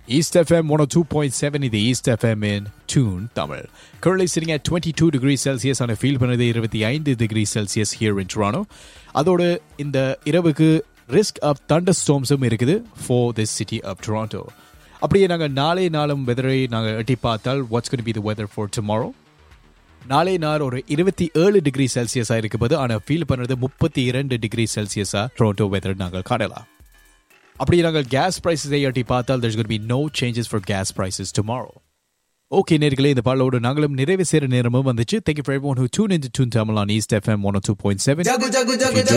East FM 102.7 இது East FM in Tune Tamil currently sitting at 22 degrees Celsius ஆன feel பண்ணது 25 degree Celsius here in Toronto அதோடு இந்த இரவுக்கு ரிஸ்க் ஆஃப் தண்டர் ஸ்டோம்ஸும் இருக்குது for this city of Toronto அப்படியே நாங்கள் நாளை நாளும் வெதரை நாங்கள் எட்டி பார்த்தால் what's going to be the weather for tomorrow நாளை நாள் ஒரு இருபத்தி ஏழு டிகிரி செல்சியஸாக இருக்கும்போது ஆனால் ஃபீல் பண்ணுறது முப்பத்தி இரண்டு டிகிரி செல்சியஸாக டொரண்டோ வெதர் நாங்கள் காணலாம் அப்படி நாங்கள் கேஸ் ப்ரைஸஸை எட்டி பார்த்தால் there's going to be no changes for gas prices tomorrow okay நேர்களே இந்த பாடலோடு நாங்களும் நிறைவு சேர நேரமும் வந்துச்சு thank you for everyone who tune into Tune Tamil on East FM 102.7 Jagu, jagu, jagu, jagu.